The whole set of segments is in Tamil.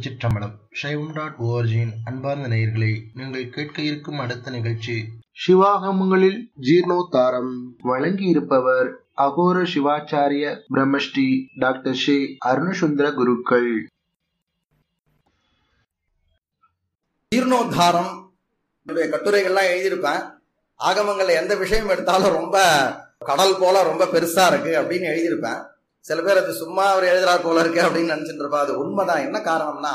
திருச்சிற்றம்பலம் சைவம் டாட் ஓஆர்ஜியின் அன்பார்ந்த நேயர்களே நீங்கள் கேட்க இருக்கும் அடுத்த நிகழ்ச்சி சிவாகமங்களில் ஜீர்ணோத்தாரம் வழங்கி இருப்பவர் அகோர சிவாச்சாரிய பிரம்மஸ்ரீ டாக்டர் ஷே அருணசுந்தர குருக்கள் ஜீர்ணோத்தாரம் என்னுடைய கட்டுரைகள்லாம் எழுதியிருப்பேன் ஆகமங்கள்ல எந்த விஷயம் எடுத்தாலும் ரொம்ப கடல் போல ரொம்ப பெருசா இருக்கு அப்படின்னு எழுதியிருப்பேன் சில பேர் அது சும்மா அவர் எழுதுறார் போல இருக்கு அப்படின்னு நினைச்சிட்டு இருப்பா அது உண்மைதான் என்ன காரணம்னா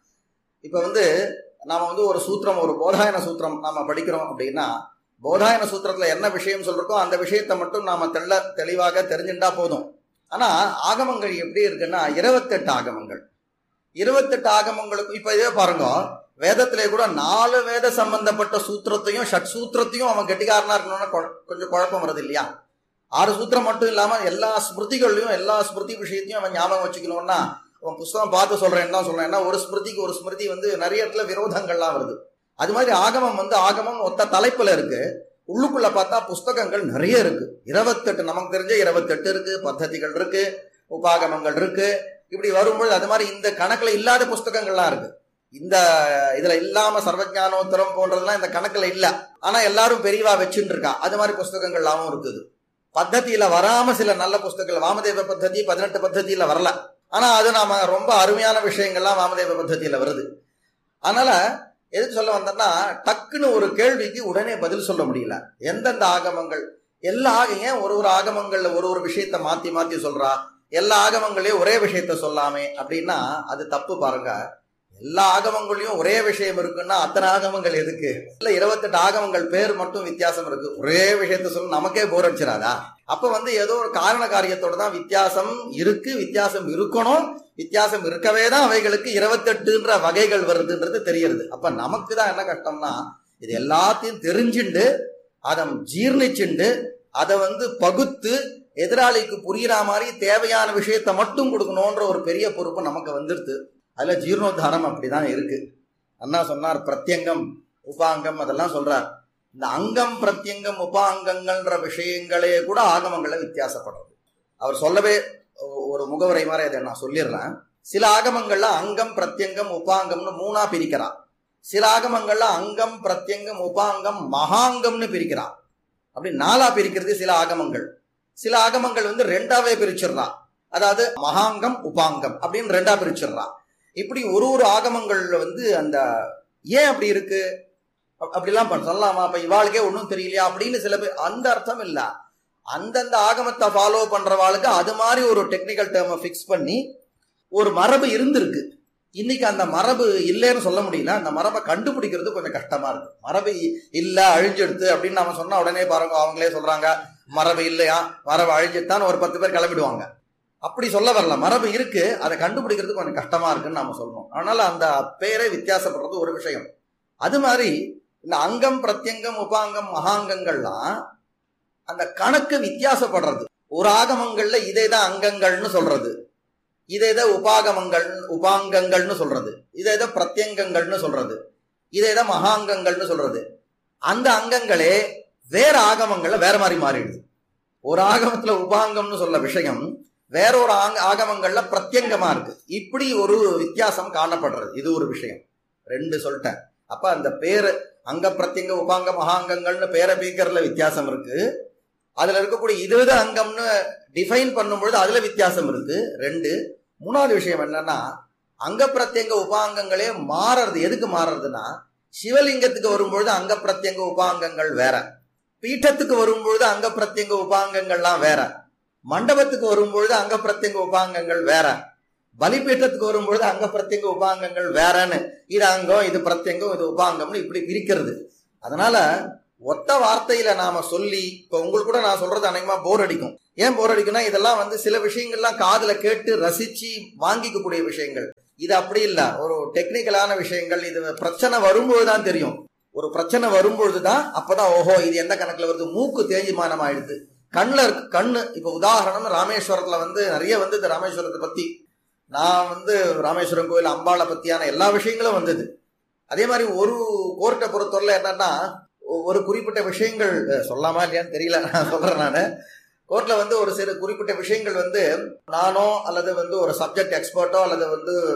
இப்ப வந்து நாம வந்து ஒரு சூத்திரம் ஒரு போதாயன சூத்திரம் நாம படிக்கிறோம் அப்படின்னா போதாயன சூத்திரத்துல என்ன விஷயம் சொல்றோம் அந்த விஷயத்தை மட்டும் நாம தெள்ள தெளிவாக தெரிஞ்சுட்டா போதும் ஆனா ஆகமங்கள் எப்படி இருக்குன்னா இருபத்தெட்டு ஆகமங்கள் இருபத்தெட்டு ஆகமங்களுக்கு இப்ப இதே பாருங்க வேதத்திலே கூட நாலு வேத சம்பந்தப்பட்ட சூத்திரத்தையும் ஷட் சூத்திரத்தையும் அவன் கெட்டிக்காரனா இருக்கணும்னா கொ- கொஞ்சம் குழப்பம் வருது இல்லையா ஆறு சூத்திரம் மட்டும் இல்லாம எல்லா ஸ்மிருதிகள்லையும் எல்லா ஸ்மிருதி விஷயத்தையும் அவன் ஞாபகம் வச்சுக்கணும்னா அவன் புஸ்தகம் பார்த்து சொல்றேன் தான் சொல்றேன் ஏன்னா ஒரு ஸ்மிருதிக்கு ஒரு ஸ்மிருதி வந்து நிறைய இடத்துல விரோதங்கள்லாம் வருது அது மாதிரி ஆகமம் வந்து ஆகமம் ஒத்த தலைப்புல இருக்கு உள்ளுக்குள்ள பார்த்தா புஸ்தகங்கள் நிறைய இருக்கு இருபத்தெட்டு நமக்கு தெரிஞ்ச இருபத்தெட்டு இருக்கு பத்ததிகள் இருக்கு உபாகமங்கள் இருக்கு இப்படி வரும்பொழுது அது மாதிரி இந்த கணக்குல இல்லாத புஸ்தகங்கள்லாம் இருக்கு இந்த இதுல இல்லாம சர்வஜானோத்தரம் போன்றதெல்லாம் இந்த கணக்குல இல்ல ஆனா எல்லாரும் பெரியவா வச்சுட்டு இருக்கா அது மாதிரி புஸ்தகங்கள்லாமும் இருக்குது பத்ததியில வராம சில நல்ல புஸ்தகங்கள் வாமதேவ பத்ததி பதினெட்டு பத்ததியில வரல ஆனா அது நாம ரொம்ப அருமையான விஷயங்கள்லாம் வாமதேவ பத்ததியில வருது அதனால எதுக்கு சொல்ல வந்தேன்னா டக்குன்னு ஒரு கேள்விக்கு உடனே பதில் சொல்ல முடியல எந்தெந்த ஆகமங்கள் எல்லா ஆக ஏன் ஒரு ஒரு ஆகமங்கள்ல ஒரு ஒரு விஷயத்த மாத்தி மாத்தி சொல்றா எல்லா ஆகமங்களையும் ஒரே விஷயத்த சொல்லாமே அப்படின்னா அது தப்பு பாருங்க எல்லா ஆகமங்களையும் ஒரே விஷயம் இருக்குன்னா அத்தனை ஆகமங்கள் எதுக்கு இல்ல இருபத்தெட்டு ஆகமங்கள் பேர் மட்டும் வித்தியாசம் இருக்கு ஒரே விஷயத்த சொல்ல நமக்கே போர் அடிச்சிடாதா அப்ப வந்து ஏதோ ஒரு காரண காரியத்தோட தான் வித்தியாசம் இருக்கு வித்தியாசம் இருக்கணும் வித்தியாசம் இருக்கவே தான் அவைகளுக்கு இருபத்தெட்டுன்ற வகைகள் வருதுன்றது தெரியறது அப்ப நமக்கு தான் என்ன கஷ்டம்னா இது எல்லாத்தையும் தெரிஞ்சுண்டு அதை ஜீர்ணிச்சுண்டு அதை வந்து பகுத்து எதிராளிக்கு புரியுற மாதிரி தேவையான விஷயத்த மட்டும் கொடுக்கணுன்ற ஒரு பெரிய பொறுப்பு நமக்கு வந்துடுது அதுல ஜீர்ணோத்தாரம் அப்படிதான் இருக்கு அண்ணா சொன்னார் பிரத்யங்கம் உபாங்கம் அதெல்லாம் சொல்றார் இந்த அங்கம் பிரத்யங்கம் உபாங்கங்கள்ன்ற விஷயங்களே கூட ஆகமங்களை வித்தியாசப்படுறது அவர் சொல்லவே ஒ- ஒரு முகவரை மாதிரி அதை நான் சொல்லிடுறேன் சில ஆகமங்கள்ல அங்கம் பிரத்யங்கம் உபாங்கம்னு மூணா பிரிக்கிறா சில ஆகமங்கள்ல அங்கம் பிரத்யங்கம் உபாங்கம் மகாங்கம்னு பிரிக்கிறா அப்படி நாலா பிரிக்கிறது சில ஆகமங்கள் சில ஆகமங்கள் வந்து ரெண்டாவே பிரிச்சிடுறா அதாவது மகாங்கம் உபாங்கம் அப்படின்னு ரெண்டா பிரிச்சிடுறா இப்படி ஒரு ஒரு ஆகமங்கள்ல வந்து அந்த ஏன் அப்படி இருக்கு அப்- அப்படிலாம் பண்ண சொல்லலாமா அப்ப இவாளுக்கே ஒன்றும் தெரியலையா அப்படின்னு சில பேர் அந்த அர்த்தம் இல்ல அந்தந்த ஆகமத்தை ஃபாலோ பண்றவாளுக்கு அது மாதிரி ஒரு டெக்னிக்கல் டேர்மை ஃபிக்ஸ் பண்ணி ஒரு மரபு இருந்திருக்கு இன்னைக்கு அந்த மரபு இல்லைன்னு சொல்ல முடியல அந்த மரபை கண்டுபிடிக்கிறது கொஞ்சம் கஷ்டமா இருக்கு மரபு இ- இல்ல அழிஞ்சிடுது அப்படின்னு நாம சொன்னா உடனே பாருங்க அவங்களே சொல்றாங்க மரபு இல்லையா மரபு அழிஞ்சிட்டான்னு ஒரு பத்து பேர் கிளம்பிடுவாங்க அப்படி சொல்ல வரல மரபு இருக்கு அதை கண்டுபிடிக்கிறது கொஞ்சம் கஷ்டமா இருக்குன்னு நாம சொல்லணும் அதனால அந்த பேரே வித்தியாசப்படுறது ஒரு விஷயம் அது மாதிரி இந்த அங்கம் பிரத்யங்கம் உபாங்கம் மகாங்கங்கள்லாம் அந்த கணக்கு வித்தியாசப்படுறது ஒரு ஆகமங்கள்ல இதே தான் அங்கங்கள்னு சொல்றது இதே தான் உபாகமங்கள் உபாங்கங்கள்னு சொல்றது இதே தான் பிரத்யங்கங்கள்னு சொல்றது இதே தான் மகாங்கங்கள்னு சொல்றது அந்த அங்கங்களே வேற ஆகமங்கள்ல வேற மாதிரி மாறிடுது ஒரு ஆகமத்துல உபாங்கம்னு சொல்ல விஷயம் வேற ஒரு ஆங்க ஆகமங்கள்ல பிரத்யங்கமா இருக்கு இப்படி ஒரு வித்தியாசம் காணப்படுறது இது ஒரு விஷயம் ரெண்டு சொல்லிட்டேன் அப்ப அந்த பேரு அங்க பிரத்யங்க உபாங்க மகாங்கங்கள்னு பேரை பீக்கர்ல வித்தியாசம் இருக்கு அதுல இருக்கக்கூடிய இதுவித அங்கம்னு டிஃபைன் பண்ணும்பொழுது அதுல வித்தியாசம் இருக்கு ரெண்டு மூணாவது விஷயம் என்னன்னா அங்க பிரத்யங்க உபாங்கங்களே மாறுறது எதுக்கு மாறுறதுன்னா சிவலிங்கத்துக்கு வரும்பொழுது அங்க பிரத்யங்க உபாங்கங்கள் வேற பீட்டத்துக்கு வரும்பொழுது அங்க பிரத்யங்க உபாங்கங்கள்லாம் வேற மண்டபத்துக்கு வரும்பொழுது அங்க பிரத்யங்க உபாங்கங்கள் வேற பலிபீட்டத்துக்கு வரும்பொழுது அங்க பிரத்யங்க உபாங்கங்கள் வேறன்னு இது அங்கம் இது பிரத்யங்கம் இது உபாங்கம்னு இப்படி பிரிக்கிறது அதனால ஒத்த வார்த்தையில நாம சொல்லி இப்ப உங்களுக்கு கூட நான் சொல்றது அநேகமா போர் அடிக்கும் ஏன் போர் அடிக்கும்னா இதெல்லாம் வந்து சில விஷயங்கள்லாம் காதுல கேட்டு ரசிச்சு வாங்கிக்கக்கூடிய விஷயங்கள் இது அப்படி இல்ல ஒரு டெக்னிக்கலான விஷயங்கள் இது பிரச்சனை வரும்போது தான் தெரியும் ஒரு பிரச்சனை வரும்பொழுது தான் அப்பதான் ஓஹோ இது எந்த கணக்குல வருது மூக்கு தேய்மானம் ஆயிடுது கண்ணுல இருக்கு கண்ணு இப்ப உதாரணம் ராமேஸ்வரத்துல வந்து நிறைய வந்து இந்த ராமேஸ்வரத்தை பத்தி நான் வந்து ராமேஸ்வரம் கோயில் அம்பாளை பத்தியான எல்லா விஷயங்களும் வந்தது அதே மாதிரி ஒரு கோர்ட்டை பொறுத்தவரையில என்னன்னா ஒ- ஒரு குறிப்பிட்ட விஷயங்கள் அஹ், சொல்லாமா இல்லையான்னு தெரியல நான் சொல்றேன் நான் கோர்ட்ல வந்து ஒரு சில குறிப்பிட்ட விஷயங்கள் வந்து நானோ அல்லது வந்து ஒரு சப்ஜெக்ட் எக்ஸ்பர்ட்டோ அல்லது வந்து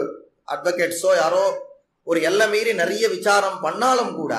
அட்வொகேட்ஸோ யாரோ ஒரு எல்லை மீறி நிறைய விசாரம் பண்ணாலும் கூட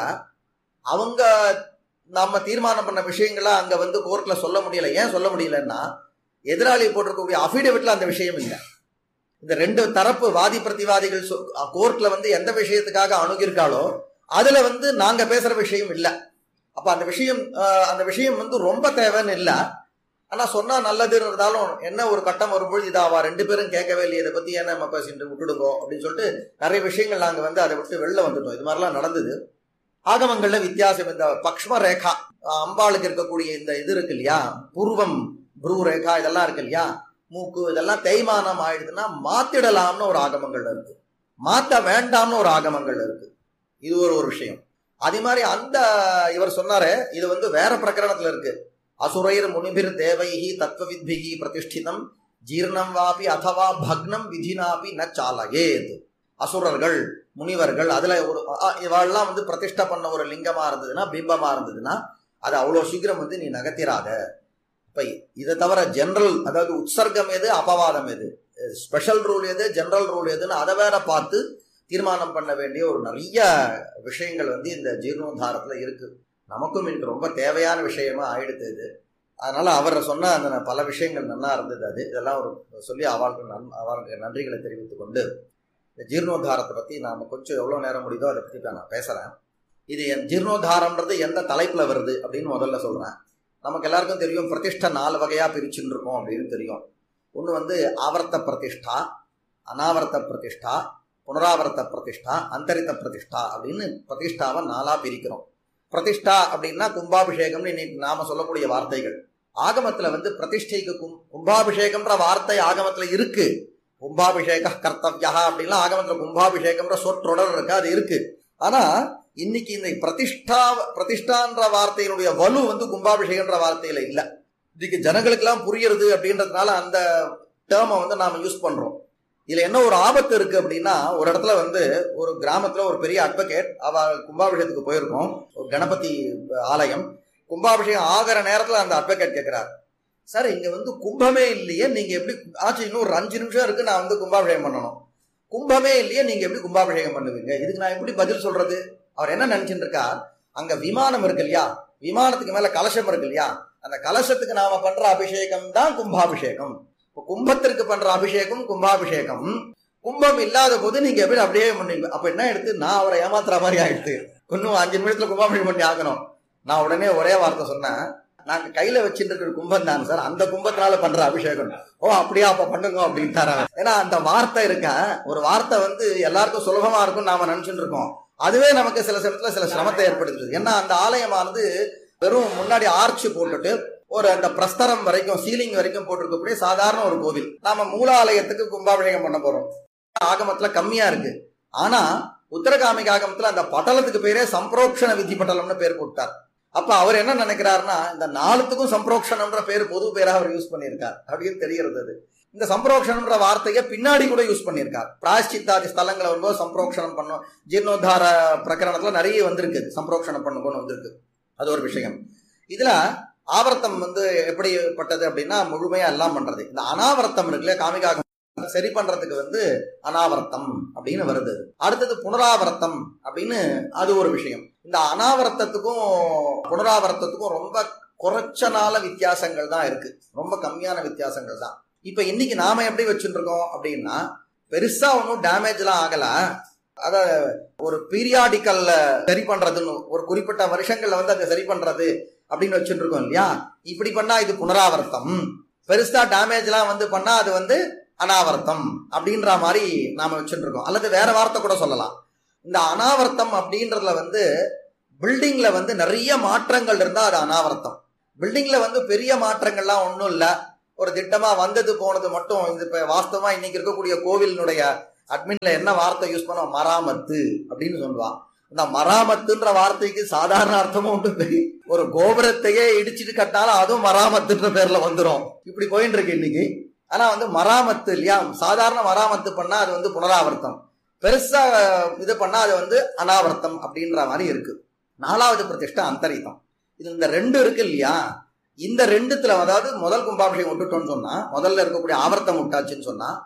அவங்க நம்ம தீர்மானம் பண்ண விஷயங்களை அங்க வந்து கோர்ட்ல சொல்ல முடியல ஏன் சொல்ல முடியலன்னா எதிராளி போட்டிருக்கக்கூடிய அஃபிடவிட்ல அந்த விஷயம் இல்லை இந்த ரெண்டு தரப்பு வாதி பிரதிவாதிகள் கோர்ட்ல வந்து எந்த விஷயத்துக்காக அணுகிருக்காளோ அதுல வந்து நாங்க பேசுற விஷயம் இல்லை அப்ப அந்த விஷயம் அஹ், அந்த விஷயம் வந்து ரொம்ப தேவைன்னு இல்லை ஆனா சொன்னா நல்லதுன்னு இருந்தாலும் என்ன ஒரு கட்டம் வரும்போது இது அவ ரெண்டு பேரும் கேட்கவே இல்லையே இதை பத்தி ஏன் நம்ம பேசிட்டு விட்டுடுங்கோ அப்படின்னு சொல்லிட்டு நிறைய விஷயங்கள் நாங்க வந்து அதை விட்டு வெளில வந்துட்டோம் இது மாதிரிலாம் நடந்தது ஆகமங்கள்ல வித்தியாசம் இந்த பக்ஷ்ம ரேகா அஹ், அம்பாளுக்கு இருக்கக்கூடிய இந்த இது இருக்கு இல்லையா பூர்வம் ப்ரூ ரேகா இதெல்லாம் இருக்கு இல்லையா மூக்கு இதெல்லாம் தேய்மானம் ஆயிடுதுன்னா மாத்திடலாம்னு ஒரு ஆகமங்கள் இருக்கு மாத்த வேண்டாம்னு ஒரு ஆகமங்கள் இருக்கு இது ஒரு ஒரு விஷயம் அதே மாதிரி அந்த இவர் சொன்னாரு இது வந்து வேற பிரகரணத்துல இருக்கு அசுரைர் முனிபிர் தேவைஹி தத்துவவித்பிகி பிரதிஷ்டிதம் ஜீர்ணம் வாபி அதவா பக்னம் விதினாபி ந சாலயேத் அசுரர்கள் முனிவர்கள் அதுல ஒரு அ- இவாள்லாம் வந்து பிரதிஷ்டை பண்ண ஒரு லிங்கமா இருந்ததுன்னா பிம்பமா இருந்ததுன்னா அது அவ்வளவு சீக்கிரம் வந்து நீ நகர்த்திராத இப்ப இதை தவிர ஜெனரல் அதாவது உற்சர்க்கம் எது அபவாதம் எது ஸ்பெஷல் ரூல் எது ஜெனரல் ரூல் எதுன்னு அதை வேற பார்த்து தீர்மானம் பண்ண வேண்டிய ஒரு நிறைய விஷயங்கள் வந்து இந்த ஜீர்ணோத்தாரத்துல இருக்கு நமக்கும் இன்னைக்கு ரொம்ப தேவையான விஷயமா ஆயிடுது இது அதனால அவர் சொன்ன அந்த பல விஷயங்கள் நல்லா இருந்தது அது இதெல்லாம் ஒரு சொல்லி அவருக்கு நன் அவருக்கு நன்றிகளை தெரிவித்துக் கொண்டு இந்த ஜீர்ணோத்தாரத்தை பத்தி நாம கொஞ்சம் எவ்வளவு நேரம் முடியுதோ அதை பத்தி இப்ப நான் பேசுறேன் இது என் ஜீர்ணோத்தாரம்ன்றது எந்த தலைப்புல வருது அப்படின்னு முதல்ல சொல்றேன் நமக்கு எல்லாருக்கும் தெரியும் பிரதிஷ்டை நாலு வகையா பிரிச்சுன்னு இருக்கோம் அப்படின்னு தெரியும் ஒன்று வந்து ஆவர்த்த பிரதிஷ்டா அனாவர்த்த பிரதிஷ்டா புனராவர்த்த பிரதிஷ்டா அந்தரித்த பிரதிஷ்டா அப்படின்னு பிரதிஷ்டாவை நாலா பிரிக்கிறோம் பிரதிஷ்டா அப்படின்னா கும்பாபிஷேகம்னு இன்னைக்கு நாம சொல்லக்கூடிய வார்த்தைகள் ஆகமத்துல வந்து பிரதிஷ்டைக்கு கும் கும்பாபிஷேகம்ன்ற வார்த்தை ஆகமத்துல இருக்கு கும்பாபிஷேக கர்த்தவ்யா அப்படின்லாம் ஆகமத்துல கும்பாபிஷேகம்ன்ற சொற்றொடர் இருக்கு அது இருக்கு ஆனா இன்னைக்கு இந்த பிரதிஷ்டா பிரதிஷ்டான்ற வார்த்தையினுடைய வலு வந்து கும்பாபிஷேகம்ன்ற வார்த்தையில இல்ல இதுக்கு ஜனங்களுக்கெல்லாம் புரியுறது அப்படின்றதுனால அந்த டேர்மை வந்து நாம யூஸ் பண்றோம் இதுல என்ன ஒரு ஆபத்து இருக்கு அப்படின்னா ஒரு இடத்துல வந்து ஒரு கிராமத்துல ஒரு பெரிய அட்வொகேட் அவ கும்பாபிஷேகத்துக்கு போயிருக்கோம் ஒரு கணபதி ஆலயம் கும்பாபிஷேகம் ஆகிற நேரத்துல அந்த அட்வொகேட் கேட்கிறார் சார் இங்க வந்து கும்பமே இல்லையே நீங்க எப்படி ஆச்சு இன்னும் ஒரு அஞ்சு நிமிஷம் இருக்கு நான் வந்து கும்பாபிஷேகம் பண்ணணும் கும்பமே இல்லையே நீங்க எப்படி கும்பாபிஷேகம் பண்ணுவீங்க இதுக்கு நான் எப்படி பதில் சொல்றது அவர் என்ன நினைச்சிட்டு இருக்கார் அங்க விமானம் இருக்கு இல்லையா விமானத்துக்கு மேல கலசம் இருக்கு இல்லையா அந்த கலசத்துக்கு நாம பண்ற அபிஷேகம் தான் கும்பாபிஷேகம் இப்போ கும்பத்திற்கு பண்ற அபிஷேகம் கும்பாபிஷேகம் கும்பம் இல்லாத போது நீங்க எப்படி அப்படியே பண்ணுவீங்க அப்ப என்ன எடுத்து நான் அவரை ஏமாத்துற மாதிரி ஆயிடுத்து இன்னும் அஞ்சு நிமிஷத்துல கும்பாபிஷேகம் பண்ணி ஆகணும் நான் உடனே ஒரே வார்த்தை சொன்னேன் நாங்க கையில வச்சுட்டு இருக்கிற கும்பம் தான் சார் அந்த கும்பத்தினால பண்ற அபிஷேகம் ஓ அப்படியா அப்ப பண்ணுங்க அப்படின்ட்டாரு அவர். ஏன்னா அந்த வார்த்தை இருக்க ஒரு வார்த்தை வந்து எல்லாருக்கும் சுலபமா இருக்கும் நாம நினைச்சுட்டு இருக்கோம் அதுவே நமக்கு சில சமயத்துல சில சிரமத்தை ஏற்படுத்துது ஏன்னா அந்த ஆலயமானது வெறும் முன்னாடி ஆர்ச் போட்டுட்டு ஒரு அந்த பிரஸ்தரம் வரைக்கும் சீலிங் வரைக்கும் போட்டிருக்கக்கூடிய சாதாரண ஒரு கோவில் நாம மூலாலயத்துக்கு கும்பாபிஷேகம் பண்ண போறோம் ஆகமத்துல கம்மியா இருக்கு ஆனா உத்தரகாமிக ஆகமத்துல அந்த பட்டலத்துக்கு பேரே சம்பிரோக்ஷண விதி பட்டலம்னு பேர் போட்டார் அப்ப அவர் என்ன நினைக்கிறாருன்னா இந்த நாலுத்துக்கும் சம்பிரோக்ஷணம்ன்ற பேர் பொது பேரா அவர் யூஸ் பண்ணியிருக்கார் அப்படின்னு தெரியறது அது இந்த சம்பிரோக்ஷணம்ன்ற வார்த்தையை பின்னாடி கூட யூஸ் பண்ணியிருக்கார் பிராயஷ்சித்தாதி ஸ்தலங்களை வரும்போது சம்பிரோக்ஷணம் பண்ணும் ஜீர்ணோத்தார பிரகரணத்துல நிறைய வந்திருக்கு சம்பிரோக்ஷணம் பண்ணுங்கன்னு வந்திருக்கு அது ஒரு விஷயம் இதுல ஆவர்த்தம் வந்து எப்படிப்பட்டது அப்படின்னா முழுமையா எல்லாம் பண்றது இந்த அனாவர்த்தம் இருக்குல்ல காமிகாகம் சரி பண்றதுக்கு வந்து அனாவர்த்தம் அப்படின்னு வருது அடுத்தது புனராவர்த்தம் அப்படின்னு அது ஒரு விஷயம் இந்த அனாவர்த்தத்துக்கும் புனராவர்த்தத்துக்கும் ரொம்ப குறைச்சனால வித்தியாசங்கள் தான் இருக்கு ரொம்ப கம்மியான வித்தியாசங்கள் தான் இப்ப இன்னைக்கு நாம எப்படி வச்சுட்டு இருக்கோம் அப்படின்னா பெருசா ஒன்றும் டேமேஜ்லாம் ஆகல அத ஒரு பீரியாடிக்கல்ல சரி பண்றதுன்னு ஒரு குறிப்பிட்ட வருஷங்கள்ல வந்து அதை சரி பண்றது அப்படின்னு வச்சுட்டு இருக்கோம் இல்லையா இப்படி பண்ணா இது புனராவர்த்தம் பெருசா டேமேஜ்லாம் வந்து பண்ணா அது வந்து அனாவர்த்தம் அப்படின்ற மாதிரி நாம வச்சுட்டு இருக்கோம் அல்லது வேற வார்த்தை கூட சொல்லலாம் இந்த அனாவர்த்தம் அப்படின்றதுல வந்து பில்டிங்ல வந்து நிறைய மாற்றங்கள் இருந்தா அது அனாவர்த்தம் பில்டிங்ல வந்து பெரிய மாற்றங்கள்லாம் ஒன்றும் இல்லை ஒரு திட்டமா வந்தது போனது மட்டும் இது இப்ப வாஸ்தவமா இன்னைக்கு இருக்கக்கூடிய கோவிலினுடைய அட்மின்ல என்ன வார்த்தை யூஸ் பண்ணோம் மராமத்து அப்படின்னு சொல்லுவான் இந்த மராமத்துன்ற வார்த்தைக்கு சாதாரண அர்த்தமும் உண்டு ஒரு கோபுரத்தையே இடிச்சிட்டு கட்டாலும் அதுவும் மராமத்துன்ற பேர்ல வந்துடும் இப்படி போயிட்டு இருக்கு இன்னைக்கு ஆனா வந்து மராமத்து இல்லையா சாதாரண மராமத்து பண்ணா அது வந்து புனராவர்த்தம் பெருசா இது பண்ணா அது வந்து அனாவர்த்தம் அப்படின்ற மாதிரி இருக்கு நாலாவது பிரதிஷ்டை அந்தரித்தம் இது இந்த ரெண்டு இருக்கு இல்லையா இந்த ரெண்டுத்துல அதாவது முதல் கும்பாபிஷேகம் விட்டுட்டோம்னு சொன்னா முதல்ல இருக்கக்கூடிய ஆவர்த்தம் விட்டாச்சுன்னு சொன்னா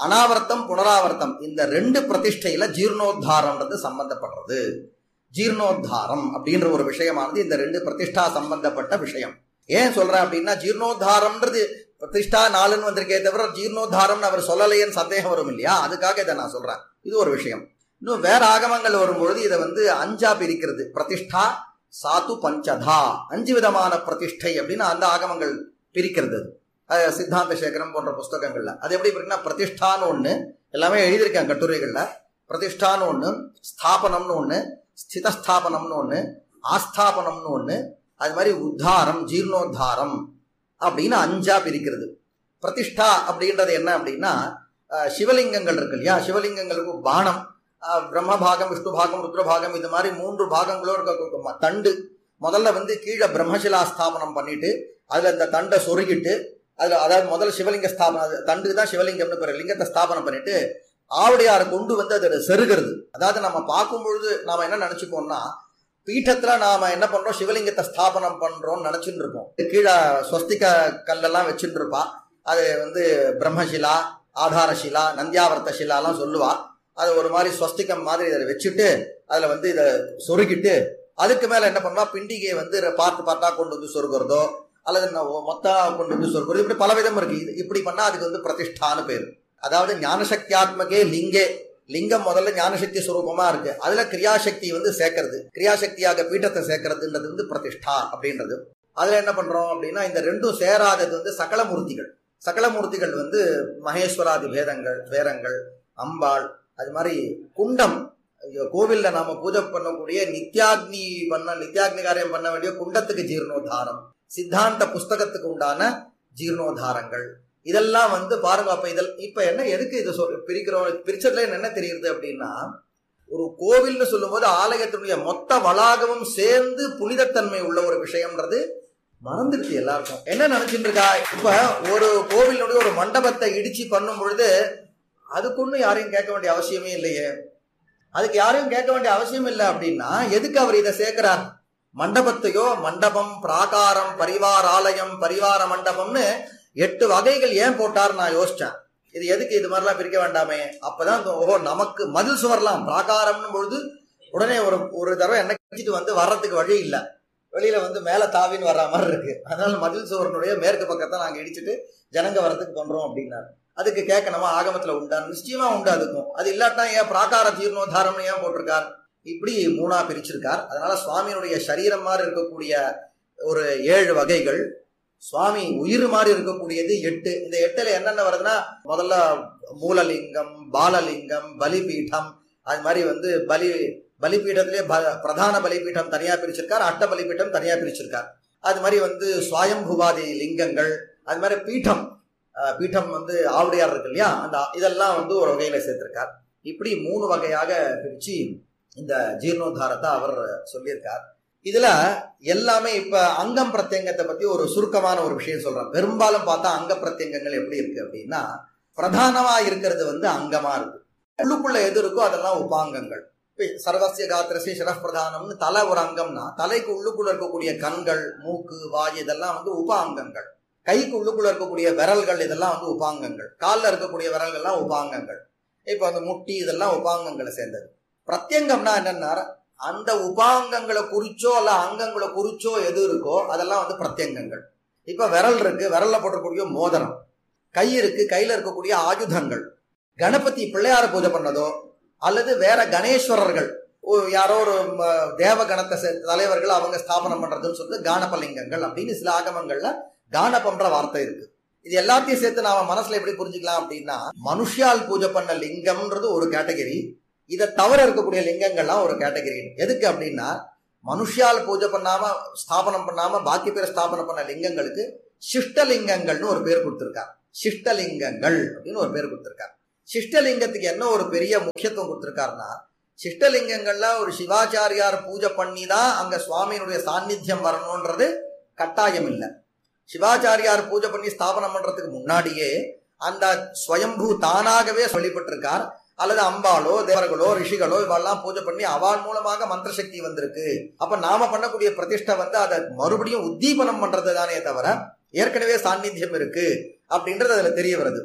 அனாவர்த்தம் புனராவர்த்தம் இந்த ரெண்டு பிரதிஷ்டையில ஜீர்ணோத்தாரம்ன்றது சம்பந்தப்படுறது ஜீர்ணோத்தாரம் அப்படின்ற ஒரு விஷயமானது இந்த ரெண்டு பிரதிஷ்டா சம்பந்தப்பட்ட விஷயம் ஏன் சொல்றேன் அப்படின்னா ஜீர்ணோத்தாரம்ன்றது பிரதிஷ்டா நாலுன்னு வந்திருக்கே தவிர ஜீர்ணோத்தாரம்னு அவர் சொல்லலையேன்னு சந்தேகம் வரும் இல்லையா அதுக்காக இதை நான் சொல்றேன் இது ஒரு விஷயம் இன்னும் வேற ஆகமங்கள் வரும்பொழுது இதை வந்து அஞ்சா பிரிக்கிறது பிரதிஷ்டா சாத்து பஞ்சதா அஞ்சு விதமான பிரதிஷ்டை அப்படின்னு அந்த ஆகமங்கள் பிரிக்கிறது அது சித்தாந்த சேகரம் போன்ற புஸ்தகங்கள்ல அது எப்படி இருக்குன்னா பிரதிஷ்டான்னு ஒண்ணு எல்லாமே எழுதியிருக்கேன் கட்டுரைகள்ல பிரதிஷ்டான்னு ஒண்ணு ஸ்தாபனம்னு ஒண்ணு ஸ்திதஸ்தாபனம்னு ஒண்ணு ஆஸ்தாபனம்னு ஒண்ணு அது மாதிரி உத்தாரம் ஜீர்ணோத்தாரம் அப்படின்னு அஞ்சா பிரிக்கிறது பிரதிஷ்டா அப்படின்றது என்ன அப்படின்னா அஹ், சிவலிங்கங்கள் இருக்கு இல்லையா சிவலிங்கங்களுக்கு பானம் அஹ், பிரம்ம பாகம் விஷ்ணு பாகம் ருத்ர பாகம் இது மாதிரி மூன்று பாகங்களோ இருக்க தண்டு முதல்ல வந்து கீழே பிரம்மசிலா ஸ்தாபனம் பண்ணிட்டு அதுல இந்த தண்டை சொருகிட்டு அதுல அதாவது முதல்ல சிவலிங்க ஸ்தாபனம் அது தண்டுக்கு தான் சிவலிங்கம்னு பேரு லிங்கத்தை ஸ்தாபனம் பண்ணிட்டு ஆவுடையாரை கொண்டு வந்து அதை செருகிறது அதாவது நம்ம பார்க்கும் பொழுது நாம என்ன நினைச்சுப்போம்னா பீட்டத்துல நாம என்ன பண்றோம் சிவலிங்கத்தை ஸ்தாபனம் பண்றோம்னு நினைச்சுட்டு இருப்போம் கீழே ஸ்வஸ்திக கல்லெல்லாம் வச்சுட்டு இருப்பா அது வந்து பிரம்மசிலா ஆதாரசிலா நந்தியாவர்த்த சிலாலாம் சொல்லுவா அது ஒரு மாதிரி ஸ்வஸ்திகம் மாதிரி இதை வச்சுட்டு அதுல வந்து இதை சொருகிட்டு அதுக்கு மேல என்ன பண்ணுவா பிண்டிகையை வந்து பார்த்து பார்த்தா கொண்டு வந்து சொருகிறதோ அல்லது ந- மொத்தா கொண்டு வந்து சொருகிறது இப்படி பல விதம் இருக்கு இது இப்படி பண்ணா அதுக்கு வந்து பிரதிஷ்டான்னு பேரு அதாவது ஞானசக்தியாத்மகே லிங்கே லிங்கம் முதல்ல ஞானசக்தி சுரூபமா இருக்கு அதுல கிரியாசக்தி வந்து சேர்க்கறது கிரியாசக்தியாக பீட்டத்தை சேர்க்கறதுன்றது வந்து பிரதிஷ்டா அப்படின்றது அதுல என்ன பண்றோம் அப்படின்னா இந்த ரெண்டும் சேராதது வந்து சகலமூர்த்திகள் சகலமூர்த்திகள் வந்து மகேஸ்வராதி வேதங்கள் வேரங்கள் அம்பாள் அது மாதிரி குண்டம் ஐயோ, கோவில்ல நாம பூஜை பண்ணக்கூடிய நித்யாக்னி பண்ண நித்யாக்னி காரியம் பண்ண வேண்டிய குண்டத்துக்கு ஜீர்ணோத்தாரம் சித்தாந்த புஸ்தகத்துக்கு உண்டான ஜீர்ணோதாரங்கள் இதெல்லாம் வந்து பாருங்க அப்ப இதல் இப்ப என்ன எதுக்கு இது சொல் பிரிக்கிறோம் பிரிச்சதுல என்ன தெரியுது அப்படின்னா ஒரு கோவில்னு சொல்லும்போது ஆலயத்தினுடைய மொத்த வளாகமும் சேர்ந்து புனிதத்தன்மை உள்ள ஒரு விஷயம்ன்றது மறந்துடுச்சு எல்லாருக்கும் என்ன நினைச்சிட்டு இருக்கா இப்ப ஒரு கோவிலுடைய ஒரு மண்டபத்தை இடிச்சு பண்ணும் பொழுது அதுக்குன்னு யாரையும் கேட்க வேண்டிய அவசியமே இல்லையே அதுக்கு யாரையும் கேட்க வேண்டிய அவசியம் இல்லை அப்படின்னா எதுக்கு அவர் இதை சேர்க்கிறார் மண்டபத்தையோ மண்டபம் பிராகாரம் பரிவாராலயம் பரிவார மண்டபம்னு எட்டு வகைகள் ஏன் போட்டார் நான் யோசிச்சேன் இது எதுக்கு இது மாதிரிலாம் பிரிக்க வேண்டாமே அப்பதான் தோ- ஓஹோ நமக்கு மதில் சுவர்லாம் பிராகாரம்னு பொழுது உடனே ஒரு ஒரு தடவை என்ன கழிச்சிட்டு வந்து வர்றதுக்கு வழி இல்லை வெளியில வந்து மேல தாவின்னு வர்ற மாதிரி இருக்கு அதனால மதில் சுவரனுடைய மேற்கு பக்கத்தை நாங்க இடிச்சிட்டு ஜனங்க வர்றதுக்கு பண்றோம் அப்படின்னாரு அதுக்கு கேட்கணுமா ஆகமத்துல உண்டா நிச்சயமா உண்டு அதுக்கும் அது இல்லாட்டா ஏன் பிராகார ஜீர்ணோதாரம்னு ஏன் போட்டிருக்கார் இப்படி மூணா பிரிச்சிருக்கார் அதனால சுவாமியினுடைய சரீரம் மாதிரி இருக்கக்கூடிய ஒரு ஏழு வகைகள் சுவாமி உயிர் மாதிரி இருக்கக்கூடியது எட்டு இந்த எட்டுல என்னென்ன வருதுன்னா முதல்ல மூலலிங்கம் பாலலிங்கம் பலிபீடம் அது மாதிரி வந்து பலி பலிபீடத்திலே ப- பிரதான பலிபீடம் தனியா பிரிச்சிருக்கார் அட்ட பலிபீடம் தனியா பிரிச்சிருக்கார் அது மாதிரி வந்து சுவயம்புவாதி லிங்கங்கள் அது மாதிரி பீடம் அஹ், பீடம் வந்து ஆவுடையார் இருக்கு இல்லையா அந்த இதெல்லாம் வந்து ஒரு வகையில சேர்த்திருக்கார் இப்படி மூணு வகையாக பிரிச்சு இந்த ஜீர்ணோத்தாரத்தை அவர் சொல்லியிருக்கார் இதுல எல்லாமே இப்ப அங்கம் பிரத்யங்கத்தை பத்தி ஒரு சுருக்கமான ஒரு விஷயம் சொல்றேன் பெரும்பாலும் பார்த்தா அங்க பிரத்யங்கங்கள் எப்படி இருக்கு அப்படின்னா பிரதானமா இருக்கிறது வந்து அங்கமா இருக்கு உள்ளுக்குள்ள எது இருக்கோ அதெல்லாம் உபாங்கங்கள் இப்ப சர்வசிய காத்திரசி சிரப் பிரதானம்னு தலை ஒரு அங்கம்னா தலைக்கு உள்ளுக்குள்ள இருக்கக்கூடிய கண்கள் மூக்கு வாய் இதெல்லாம் வந்து உப அங்கங்கள் கைக்கு உள்ளுக்குள்ள இருக்கக்கூடிய விரல்கள் இதெல்லாம் வந்து உபாங்கங்கள் கால்ல இருக்கக்கூடிய விரல்கள்லாம் உபாங்கங்கள் இப்ப அந்த முட்டி இதெல்லாம் உபாங்கங்களை சேர்ந்தது பிரத்யங்கம்னா என்னன்னா அந்த உபாங்கங்களை குறிச்சோ அல்ல அங்கங்களை குறிச்சோ எது இருக்கோ அதெல்லாம் வந்து பிரத்யங்கங்கள் இப்ப விரல் இருக்கு விரல்ல போட்டிருக்கக்கூடிய மோதிரம் கை இருக்கு கையில இருக்கக்கூடிய ஆயுதங்கள் கணபதி பிள்ளையார பூஜை பண்ணதோ அல்லது வேற கணேஸ்வரர்கள் ஓ- யாரோ ஒரு ம, தேவ கணத்தை சே- தலைவர்கள் அவங்க ஸ்தாபனம் பண்றதுன்னு சொல்லிட்டு கானபலிங்கங்கள் அப்படின்னு சில ஆகமங்கள்ல கானபம்ன்ற வார்த்தை இருக்கு இது எல்லாத்தையும் சேர்த்து நாம மனசுல எப்படி புரிஞ்சுக்கலாம் அப்படின்னா மனுஷியால் பூஜை பண்ண லிங்கம்ன்றது ஒரு கேட்டகரி இதை தவிர இருக்கக்கூடிய லிங்கங்கள்லாம் ஒரு கேட்டகரி எதுக்கு அப்படின்னா மனுஷியால் பூஜை பண்ணாம ஸ்தாபனம் பண்ணாம பாக்கி பேர் ஸ்தாபனம் பண்ண லிங்கங்களுக்கு சிஷ்டலிங்கங்கள்னு ஒரு பேர் கொடுத்திருக்கார் சிஷ்டலிங்கங்கள் அப்படின்னு ஒரு பேர் கொடுத்திருக்கார் சிஷ்டலிங்கத்துக்கு என்ன ஒரு பெரிய முக்கியத்துவம் கொடுத்திருக்காருன்னா சிஷ்டலிங்கங்கள்ல ஒரு சிவாச்சாரியார் பூஜை பண்ணி தான் அங்க சுவாமியினுடைய சாநித்தியம் வரணும்ன்றது கட்டாயம் இல்லை சிவாச்சாரியார் பூஜை பண்ணி ஸ்தாபனம் பண்றதுக்கு முன்னாடியே அந்த ஸ்வயம்பூ தானாகவே வெளிப்பட்டிருக்கார் அல்லது அம்பாளோ தேவர்களோ ரிஷிகளோ இவெல்லாம் பூஜை பண்ணி அவள் மூலமாக மந்திர சக்தி வந்திருக்கு அப்ப நாம பண்ணக்கூடிய பிரதிஷ்டை வந்து அதை மறுபடியும் உத்தீபனம் பண்றது தானே தவிர ஏற்கனவே சாநித்தியம் இருக்கு அப்படின்றது அதுல தெரிய வருது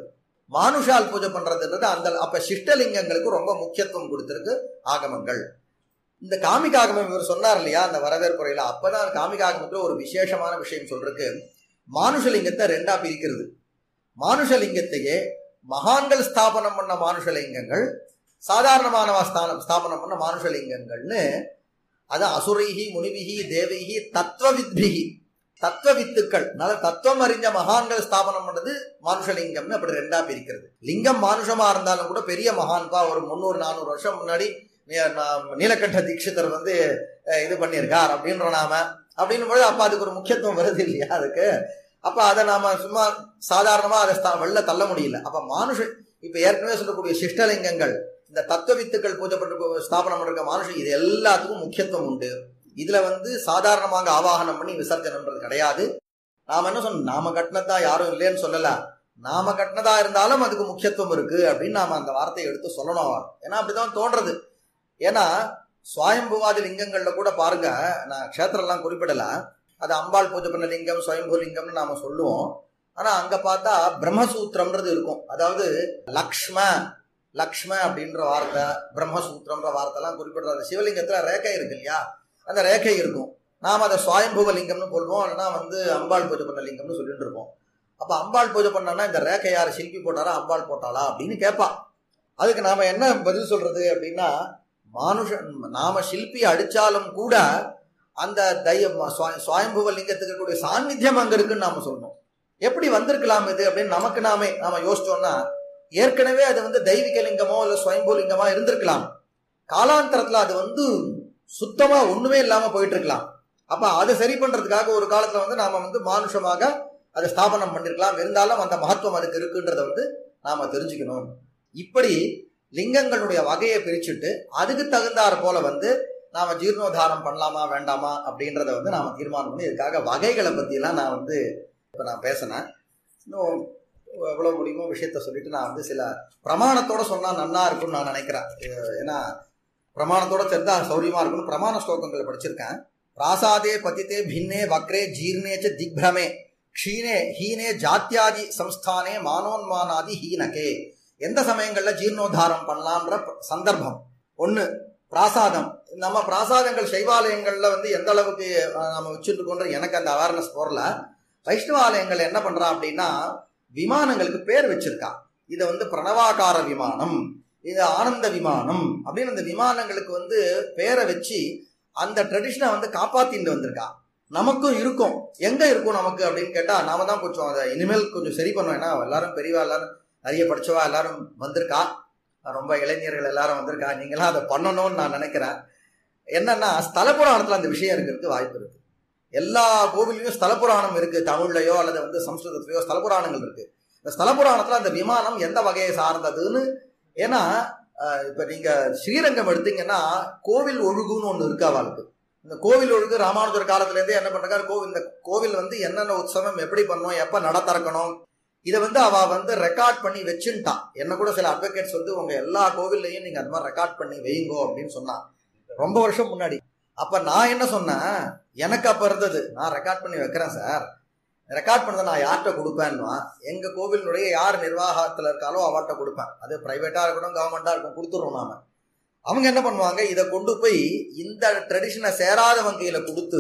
மானுஷால் பூஜை பண்றதுன்றது அந்த அப்ப சிஷ்டலிங்கங்களுக்கு ரொம்ப முக்கியத்துவம் கொடுத்திருக்கு ஆகமங்கள் இந்த காமிகாகமம் இவர் சொன்னார் இல்லையா அந்த வரவேற்புரையில அப்பதான் காமிகாகமத்துல ஒரு விசேஷமான விஷயம் சொல்றதுக்கு மானுஷலிங்கத்தை ரெண்டா பிரிக்கிறது மானுஷலிங்கத்தையே மகான்கள் ஸ்தாபனம் பண்ண மானுஷலிங்கங்கள் சாதாரணமானவா ஸ்தானம் ஸ்தாபனம் பண்ண மானுஷலிங்கங்கள்னு அது அசுரைகி முனிவிகி தேவைகி தத்துவவித்பிகி தத்துவ வித்துக்கள் நல்ல தத்துவம் அறிஞ்ச மகான்கள் ஸ்தாபனம் பண்ணது மானுஷலிங்கம்னு அப்படி ரெண்டா பிரிக்கிறது லிங்கம் மானுஷமா இருந்தாலும் கூட பெரிய மகான்பா ஒரு முந்நூறு நானூறு வருஷம் முன்னாடி நீ- நான் நீலகண்ட தீட்சிதர் வந்து அஹ், இது பண்ணியிருக்கார் அப்படின்ற நாம அப்படின்னும் பொழுது அப்ப அதுக்கு ஒரு முக்கியத்துவம் வருது இல்லையா அதுக்கு அப்ப அதை நாம சும்மா சாதாரணமா அதை ஸ்தா- வெளில தள்ள முடியல அப்ப மானுஷ இப்ப ஏற்கனவே சொல்லக்கூடிய சிஷ்டலிங்கங்கள் இந்த தத்துவ வித்துக்கள் பூஜை பண்ற ஸ்தாபனம் பண்ற மானுஷம் இது எல்லாத்துக்கும் முக்கியத்துவம் உண்டு இதுல வந்து சாதாரணமாக ஆவாகனம் பண்ணி விசர்ஜனம்ன்றது கிடையாது நாம என்ன சொன்னோம் நாம கட்டினதா யாரும் இல்லைன்னு சொல்லல நாம கட்டினதா இருந்தாலும் அதுக்கு முக்கியத்துவம் இருக்கு அப்படின்னு நாம அந்த வார்த்தையை எடுத்து சொல்லணும் ஏன்னா அப்படிதான் தோன்றது ஏன்னா சுவாயம்புவாதி லிங்கங்கள்ல கூட பாருங்க நான் க்ஷேத்திரம்லாம் குறிப்பிடல அது அம்பாள் பூஜை பண்ண லிங்கம் சுயம்பு லிங்கம்னு நாம சொல்லுவோம் ஆனா அங்க பார்த்தா பிரம்மசூத்திரம்ன்றது இருக்கும் அதாவது லக்ஷ்ம லக்ஷ்ம அப்படின்ற வார்த்தை பிரம்மசூத்திரம்ன்ற வார்த்தைலாம் குறிப்பிடுறது சிவலிங்கத்துல ரேகை இருக்கு இல்லையா அந்த ரேகை இருக்கும் நாம் அதை சுவாயம்புவ லிங்கம்னு சொல்லுவோம் இல்லைன்னா வந்து அம்பாள் பூஜை பண்ண லிங்கம்னு சொல்லிட்டு இருப்போம் அப்ப அம்பாள் பூஜை பண்ணான்னா இந்த ரேகை யார் சில்பி போட்டாரா அம்பாள் போட்டாளா அப்படின்னு கேட்பா அதுக்கு நாம என்ன பதில் சொல்றது அப்படின்னா மானுஷன் நாம சில்பி அடிச்சாலும் கூட அந்த தைய சுவா- சுவாயம்புவ லிங்கத்துக்கு இருக்கக்கூடிய சாநித்தியம் அங்க இருக்குன்னு நாம சொல்லணும் எப்படி வந்திருக்கலாம் இது அப்படின்னு நமக்கு நாமே நாம யோசிச்சோம்னா ஏற்கனவே அது வந்து தெய்வீக லிங்கமோ இல்ல சுயம்பு லிங்கமா இருந்திருக்கலாம் காலாந்தரத்துல அது வந்து சுத்தமா ஒண்ணுமே இல்லாம போயிட்டு இருக்கலாம் அப்ப அதை சரி பண்றதுக்காக ஒரு காலத்துல வந்து நாம வந்து மானுஷமாக அதை ஸ்தாபனம் பண்ணிருக்கலாம் இருந்தாலும் அந்த மகத்துவம் அதுக்கு இருக்குன்றத வந்து நாம தெரிஞ்சுக்கணும் இப்படி லிங்கங்களுடைய வகையை பிரிச்சுட்டு அதுக்கு தகுந்தாற் போல வந்து நாம ஜீர்ணோதாரம் பண்ணலாமா வேண்டாமா அப்படின்றத வந்து நாம தீர்மானம் பண்ணி இதுக்காக வகைகளை பத்தி எல்லாம் நான் வந்து இப்ப நான் பேசினேன் இன்னும் எவ்வளவு முடியுமோ விஷயத்த சொல்லிட்டு நான் வந்து சில பிரமாணத்தோட சொன்னா நன்னா இருக்கும்னு நான் நினைக்கிறேன் இது ஏன்னா பிரமாணத்தோட சேர்ந்தா சௌரியமா இருக்கும்னு பிரமாண ஸ்லோகங்களை படிச்சிருக்கேன் பிராசாதே பதித்தே பின்னே வக்ரே ஜீர்ணே ச திக்பிரமே க்ஷீணே ஹீனே ஜாத்தியாதி சம்ஸ்தானே மானோன்மானாதி ஹீனகே எந்த சமயங்கள்ல ஜீர்ணோத்தாரம் பண்ணலாம்ன்ற ப- சந்தர்ப்பம் ஒண்ணு பிராசாதம் நம்ம பிராசாதங்கள் சைவாலயங்கள்ல வந்து எந்த அளவுக்கு அஹ், நம்ம வச்சுட்டு இருக்கோன்ற எனக்கு அந்த அவேர்னஸ் போறல வைஷ்ணவாலயங்கள் என்ன பண்றான் அப்படின்னா விமானங்களுக்கு பேர் வச்சிருக்கா இதை வந்து பிரணவாகார விமானம் இது ஆனந்த விமானம் அப்படின்னு அந்த விமானங்களுக்கு வந்து பேரை வச்சு அந்த ட்ரெடிஷனை வந்து காப்பாத்திட்டு வந்திருக்கா நமக்கும் இருக்கும் எங்க இருக்கும் நமக்கு அப்படின்னு கேட்டா நாம தான் கொஞ்சம் அதை இனிமேல் கொஞ்சம் சரி பண்ணோம் ஏன்னா எல்லாரும் பெரியவா எல்லாரும் நிறைய படிச்சவா எல்லாரும் வந்திருக்கா ரொம்ப இளைஞர்கள் எல்லாரும் வந்திருக்கா நீங்களாம் அதை பண்ணணும்னு நான் நினைக்கிறேன் என்னன்னா ஸ்தல புராணத்துல அந்த விஷயம் இருக்கிறதுக்கு வாய்ப்பு இருக்கு எல்லா கோவிலையும் ஸ்தல புராணம் இருக்கு தமிழ்லயோ அல்லது வந்து சம்ஸ்கிருதத்திலயோ ஸ்தல புராணங்கள் இருக்கு இந்த ஸ்தல புராணத்துல அந்த விமானம் எந்த வகையை சார்ந்ததுன்னு ஏன்னா அஹ், இப்ப நீங்க ஸ்ரீரங்கம் எடுத்தீங்கன்னா கோவில் ஒழுகுன்னு ஒண்ணு இருக்கு அவளுக்கு இந்த கோவில் ஒழுகு ராமானுஜர் காலத்துல இருந்தே என்ன பண்றாரு கோவில் இந்த கோவில் வந்து என்னென்ன உற்சவம் எப்படி பண்ணணும் எப்ப நட திறக்கணும் இதை வந்து அவ வந்து ரெக்கார்ட் பண்ணி வச்சுட்டா என்ன கூட சில அட்வொகேட்ஸ் வந்து உங்க எல்லா கோவில்லையும் நீங்க அந்த மாதிரி ரெக்கார்ட் பண்ணி வைங்கோ அப்படின்னு சொன்னா ரொம்ப வருஷம் முன்னாடி அப்ப நான் என்ன சொன்னேன் எனக்கு அப்ப இருந்தது நான் ரெக்கார்ட் பண்ணி வைக்கிறேன் சார் ரெக்கார்ட் பண்ணதை நான் யார்கிட்ட கொடுப்பேன்னா எங்க கோவிலினுடைய யார் நிர்வாகத்துல இருக்காலோ அவர்கிட்ட கொடுப்பேன் அது பிரைவேட்டா இருக்கட்டும் கவர்மெண்டா இருக்கும் கொடுத்துருவோம் நாம அவங்க என்ன பண்ணுவாங்க இதை கொண்டு போய் இந்த ட்ரெடிஷனை சேராதவங்க கையில கொடுத்து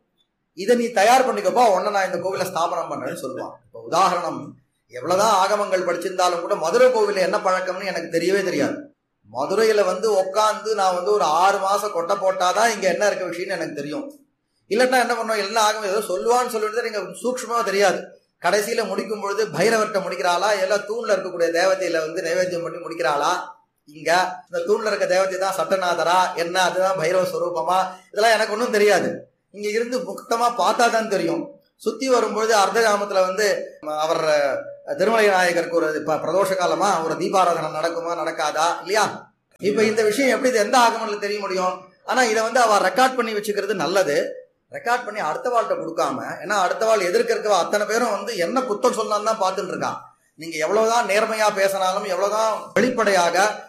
இதை நீ தயார் பண்ணிக்கப்பா உடனே நான் இந்த கோவிலை ஸ்தாபனம் பண்றேன்னு சொல்லுவான் இப்போ உதாரணம் எவ்வளவுதான் ஆகமங்கள் படிச்சிருந்தாலும் கூட மதுரை கோவில்ல என்ன பழக்கம்னு எனக்கு தெரியவே தெரியாது மதுரையில வந்து உட்காந்து நான் வந்து ஒரு ஆறு மாசம் கொட்டை போட்டாதான் இங்க என்ன இருக்க விஷயம்னு எனக்கு தெரியும் இல்லட்டா என்ன பண்ணுவோம் என்ன ஆகும் ஏதோ சொல்லுவான்னு சொல்லிட்டு நீங்க சூக்ஷ்மமா தெரியாது கடைசியில முடிக்கும் பொழுது பைரவர்கிட்ட முடிக்கிறாளா எல்லாம் தூண்ல இருக்கக்கூடிய தேவதையில வந்து நைவேத்தியம் பண்ணி முடிக்கிறாளா இங்க இந்த தூண்ல இருக்க தேவதை தான் சட்டநாதரா என்ன அதுதான் பைரவ ஸ்வரூபமா இதெல்லாம் எனக்கு ஒன்றும் தெரியாது இங்க இருந்து முக்தமா பார்த்தா தான் தெரியும் சுத்தி வரும்பொழுது அர்த்த காமத்துல வந்து அவர் திருமலை நாயகருக்கு ஒரு இப்ப பிரதோஷ காலமா ஒரு தீபாராதனை நடக்குமா நடக்காதா இல்லையா இப்ப இந்த விஷயம் எப்படி இது எந்த ஆகமன்ல தெரிய முடியும் ஆனா இதை வந்து அவ ரெக்கார்ட் பண்ணி வச்சுக்கிறது நல்லது ரெக்கார்ட் பண்ணி அடுத்த வாழ்கிட்ட கொடுக்காம ஏன்னா அடுத்த வாழ் எதிர்க்க இருக்கவ அத்தனை பேரும் வந்து என்ன குத்தம் சொல்லலாம் தான் பார்த்துட்டு இருக்கான் நீங்க எவ்வளவுதான் நேர்மையா பேசினாலும் எவ்வளவுதான் வெளிப்படையாக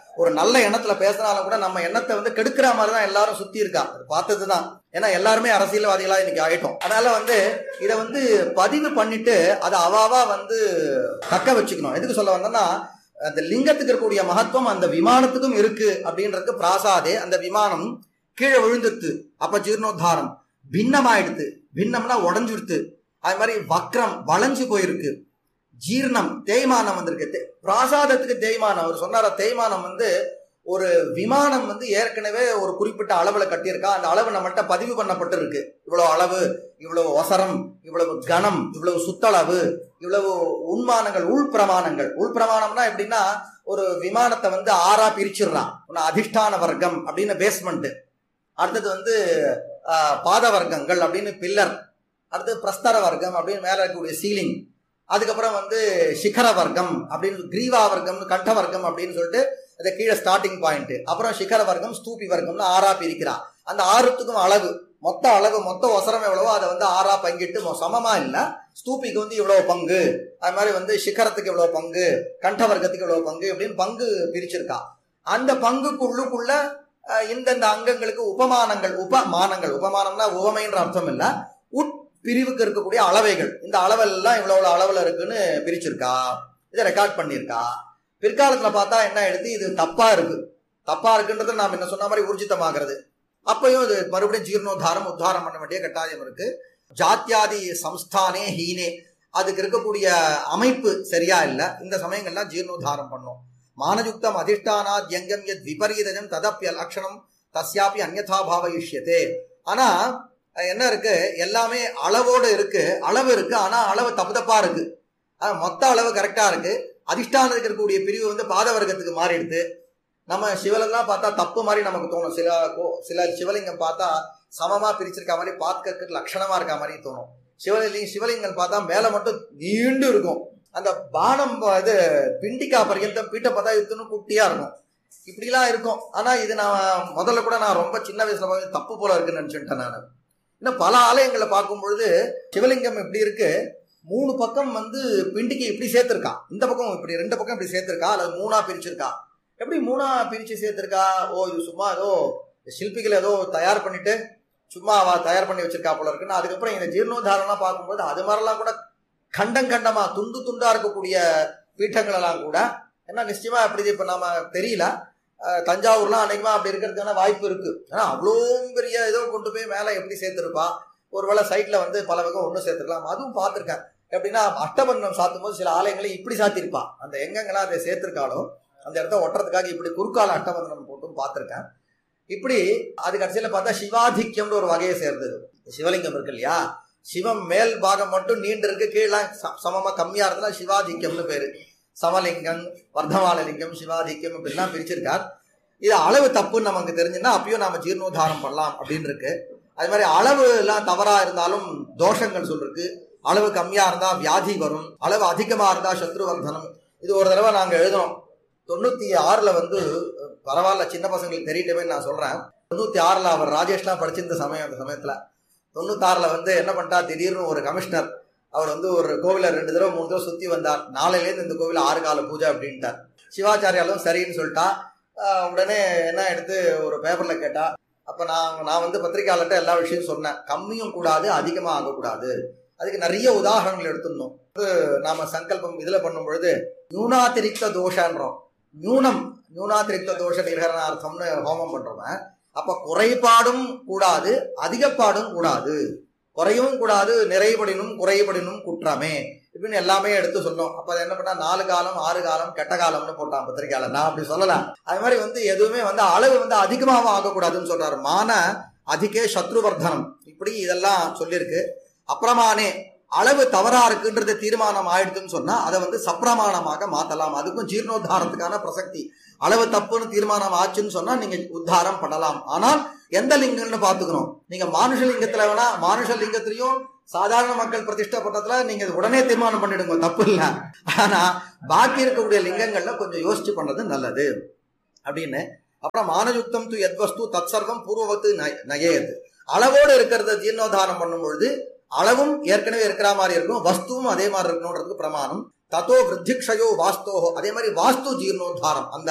ஒரு நல்ல எண்ணத்துல பேசினாலும் கூட நம்ம எண்ணத்தை வந்து கெடுக்கிற மாதிரி தான் எல்லாரும் சுத்தி இருக்கா அது பார்த்ததுதான் ஏன்னா எல்லாருமே அரசியல்வாதிகளா இன்னைக்கு ஆயிட்டோம் அதனால வந்து இதை வந்து பதிவு பண்ணிட்டு அதை அவாவா வந்து தக்க வச்சுக்கணும் எதுக்கு சொல்ல வந்தோம்னா அந்த லிங்கத்துக்கு இருக்கக்கூடிய மகத்துவம் அந்த விமானத்துக்கும் இருக்கு அப்படின்றதுக்கு பிராசாதே அந்த விமானம் கீழே விழுந்துட்டு அப்ப ஜீர்ணோத்தாரம் பின்னமாயிடுத்து பின்னம்னா உடஞ்சுடுத்து அது மாதிரி வக்ரம் வளைஞ்சு போயிருக்கு ஜீர்ணம் தேய்மானம் வந்திருக்கு தே- பிராசாதத்துக்கு தேய்மானம் அவர் சொன்னார தேய்மானம் வந்து ஒரு விமானம் வந்து ஏற்கனவே ஒரு குறிப்பிட்ட அளவுல கட்டியிருக்கா அந்த அளவு நம்மள்ட்ட பதிவு பண்ணப்பட்டிருக்கு இவ்வளவு அளவு இவ்வளவு ஒசரம் இவ்வளவு கனம் இவ்வளவு சுத்தளவு இவ்வளவு உண்மானங்கள் உள்பிரமாணங்கள் உள்பிரமாணம்னா எப்படின்னா ஒரு விமானத்தை வந்து ஆறா பிரிச்சிடுறான் ஒன்று அதிஷ்டான வர்க்கம் அப்படின்னு பேஸ்மெண்ட் அடுத்தது வந்து ஆஹ், பாத வர்க்கங்கள் அப்படின்னு பில்லர் அடுத்து பிரஸ்தர வர்க்கம் அப்படின்னு மேல இருக்கக்கூடிய சீலிங் அதுக்கப்புறம் வந்து சிகர வர்க்கம் அப்படின்னு கிரீவா வர்க்கம் கண்ட வர்க்கம் அப்படின்னு சொல்லிட்டு அது கீழே ஸ்டார்டிங் பாயிண்ட் அப்புறம் சிகர வர்க்கம் ஸ்தூபி வர்க்கம்னு ஆறா பிரிக்கிறா அந்த ஆறுத்துக்கும் அளவு மொத்த அளவு மொத்த ஒசரம் எவ்வளவோ அதை வந்து ஆறா பங்கிட்டு மொ- சமமா இல்ல ஸ்தூபிக்கு வந்து இவ்வளவு பங்கு அது மாதிரி வந்து சிகரத்துக்கு இவ்வளவு பங்கு கண்ட வர்க்கத்துக்கு இவ்வளவு பங்கு அப்படின்னு பங்கு பிரிச்சிருக்கா அந்த பங்குக்குள்ளுக்குள்ள அஹ், இந்தந்த அங்கங்களுக்கு உபமானங்கள் உபமானங்கள் உபமானம்னா உவமைன்ற அர்த்தம் இல்ல உட் பிரிவுக்கு இருக்கக்கூடிய அளவைகள் இந்த அளவெல்லாம் இவ்வளவு அளவுல இருக்குன்னு பிரிச்சிருக்கா இதை ரெக்கார்ட் பண்ணியிருக்கா பிற்காலத்துல பார்த்தா என்ன எடுத்து இது தப்பா இருக்கு தப்பா இருக்குன்றது நாம் என்ன சொன்ன மாதிரி ஊர்ஜிதமாகிறது அப்பயும் இது மறுபடியும் ஜீர்ணோத்தாரம் உத்தாரம் பண்ண வேண்டிய கட்டாயம் இருக்கு ஜாத்தியாதி சம்ஸ்தானே ஹீனே அதுக்கு இருக்கக்கூடிய அமைப்பு சரியா இல்லை இந்த சமயங்கள்லாம் ஜீர்ணோத்தாரம் பண்ணும் மானயுக்தம் அதிஷ்டானாத் எங்கம் எத் விபரீதம் ததப்பிய லட்சணம் தஸ்யாபி அந்யதா பாவயிஷ்யத்தே ஆனா அஹ், என்ன இருக்கு எல்லாமே அளவோடு இருக்கு அளவு இருக்கு ஆனா அளவு தப்பு தப்பா இருக்கு அஹ், மொத்த அளவு கரெக்டா இருக்கு அதிஷ்டானத்துக்கு இருக்கக்கூடிய பிரிவு வந்து பாத வர்க்கத்துக்கு மாறிடுது நம்ம சிவலெல்லாம் பார்த்தா தப்பு மாதிரி நமக்கு தோணும் சில கோ- சில சிவலிங்கம் பார்த்தா சமமா பிரிச்சிருக்க மாதிரி பார்க்கறதுக்கு லட்சணமா இருக்க மாதிரி தோணும் சிவலிங்கம் சிவலிங்கம் பார்த்தா மேல மட்டும் நீண்டு இருக்கும் அந்த பானம் ப- இது பிண்டிக்கா பர்யந்தம் பீட்டை பார்த்தா இத்தனும் குட்டியா இருக்கும் இப்படிலாம் இருக்கும் ஆனா இது நான் முதல்ல கூட நான் ரொம்ப சின்ன வயசுல பார்த்து தப்பு போல இருக்குன்னு நினைச்சுட்டேன் நான் இன்னும் பல ஆலயங்களை பார்க்கும் பொழுது சிவலிங்கம் எப்படி இருக்கு மூணு பக்கம் வந்து பிண்டிக்கு இப்படி சேர்த்திருக்கா இந்த பக்கம் இப்படி ரெண்டு பக்கம் இப்படி சேர்த்திருக்கா அல்லது மூணா பிரிச்சிருக்கா எப்படி மூணா பிரிச்சு சேர்த்திருக்கா ஓ இது சும்மா ஏதோ சிற்பிகள் ஏதோ தயார் பண்ணிட்டு சும்மா அவ தயார் பண்ணி வச்சிருக்கா போல இருக்குன்னு அதுக்கப்புறம் இந்த ஜீர்ணோதாரணம் பார்க்கும்போது அது மாதிரிலாம் கூட கண்டம் கண்டமா துண்டு துண்டா இருக்கக்கூடிய பீட்டங்கள் எல்லாம் கூட ஏன்னா நிச்சயமா அப்படி இப்ப நாம தெரியல அஹ், தஞ்சாவூர்லாம் அன்னைக்குமா அப்படி இருக்கிறதுக்கான வாய்ப்பு இருக்கு ஏன்னா அவ்வளோ பெரிய ஏதோ கொண்டு போய் மேலே எப்படி சேர்த்திருப்பா ஒருவேளை சைட்ல வந்து பல வகை ஒன்று சேர்த்துக்கலாம் அதுவும் பார்த்துருக்கேன் எப்படின்னா அஷ்டபந்தம் சாத்தும் போது சில ஆலயங்களை இப்படி சாத்திருப்பா அந்த எங்கெங்கெல்லாம் அதை சேர்த்திருக்காளோ அந்த இடத்த ஒட்டுறதுக்காக இப்படி குறுக்கால அஷ்டபந்தனம் போட்டும் பார்த்துருக்கேன் இப்படி அது கடைசியில் பார்த்தா சிவாதிக்கியம்னு ஒரு வகையை சேர்ந்தது சிவலிங்கம் இருக்கு இல்லையா சிவம் மேல் பாகம் மட்டும் நீண்டு இருக்கு கீழே ச- சமமா கம்மியா இருந்தா சிவாதிக்கியம்னு பேரு சமலிங்கம் வர்த்தமால லிங்கம் சிவாதிக்கியம் இப்படிலாம் பிரிச்சிருக்கார் இது அளவு தப்புன்னு நமக்கு தெரிஞ்சுன்னா அப்பயும் நாம ஜீர்ணோதாரம் பண்ணலாம் அப்படின்னு இருக்கு அது மாதிரி அளவு எல்லாம் தவறா இருந்தாலும் தோஷங்கள் சொல்லிருக்கு அளவு கம்மியா இருந்தா வியாதி வரும் அளவு அதிகமா இருந்தா சத்ருவர்தனம் இது ஒரு தடவை நாங்க எழுதணும் தொண்ணூத்தி ஆறுல வந்து பரவாயில்ல சின்ன பசங்களுக்கு தெரியட்டவே நான் சொல்றேன் தொண்ணூத்தி ஆறுல அவர் ராஜேஷ்லாம் படிச்சிருந்த சமயம் அந்த சமயத்துல தொண்ணூத்தாறுல வந்து என்ன பண்ணிட்டா திடீர்னு ஒரு கமிஷனர் அவர் வந்து ஒரு கோவிலை ரெண்டு தடவை மூணு தடவை சுத்தி வந்தார் நாளையிலேருந்து இந்த கோவில் ஆறு கால பூஜை அப்படின்ட்டார் சிவாச்சாரியாலும் சரின்னு சொல்லிட்டா ஆஹ் உடனே என்ன எடுத்து ஒரு பேப்பர்ல கேட்டா அப்ப நான் நான் வந்து பத்திரிகையாளர்கிட்ட எல்லா விஷயம் சொன்னேன் கம்மியும் கூடாது அதிகமா ஆகக்கூடாது அதுக்கு நிறைய உதாரணங்கள் எடுத்துருந்தோம் அது நாம சங்கல்பம் இதுல பண்ணும் பொழுது நியூனாதிரிக்த தோஷன்றோம் நியூனம் நியூனாதிரிக்த தோஷ நிகரணார்த்தம்னு ஹோமம் பண்றோம் அப்ப குறைபாடும் கூடாது அதிகப்பாடும் கூடாது குறையவும் கூடாது நிறைபடினும் குறைபடினும் குற்றமே இப்படின்னு எல்லாமே எடுத்து சொன்னோம் அப்ப அது என்ன பண்ணா நாலு காலம் ஆறு காலம் கெட்ட காலம்னு போட்டான் பத்திரிக்கையாளர் நான் அப்படி சொல்லல அது மாதிரி வந்து எதுவுமே வந்து அளவு வந்து அதிகமாகவும் ஆகக்கூடாதுன்னு சொல்றாரு மான அதிகே சத்ருவர்தனம் இப்படி இதெல்லாம் சொல்லியிருக்கு அப்பிரமானே அளவு தவறா இருக்குன்றது தீர்மானம் ஆயிடுதுன்னு சொன்னா அதை வந்து சப்பிரமாணமாக மாத்தலாம் அதுக்கும் ஜீர்ணோத்தாரத்துக்கான பிரசக்தி அளவு தப்புன்னு தீர்மானம் ஆச்சுன்னு சொன்னா நீங்க உத்தாரம் பண்ணலாம் ஆனால் எந்த லிங்கம்னு பாத்துக்கணும் நீங்க மானுஷ லிங்கத்துல வேணா மானுஷ லிங்கத்திலையும் சாதாரண மக்கள் பிரதிஷ்டை பண்ணதுல நீங்க இது உடனே தீர்மானம் பண்ணிடுங்க தப்பு இல்ல ஆனா பாக்கி இருக்கக்கூடிய லிங்கங்கள்ல கொஞ்சம் யோசிச்சு பண்றது நல்லது அப்படின்னு அப்புறம் மானயுக்தம் து எத்வஸ்து தத் சர்வம் பூர்வவத்து நய- நயேத் அளவோடு இருக்கிறத ஜீர்ணோதாரம் பண்ணும் பொழுது அளவும் ஏற்கனவே இருக்கிற மாதிரி இருக்கும் வஸ்துவும் அதே மாதிரி இருக்கணுன்றதுக்கு பிரமாணம் தத்தோ விருத்திக்ஷயோ வாஸ்தோஹோ அதே மாதிரி வாஸ்து ஜீர்ணோத்தாரம் அந்த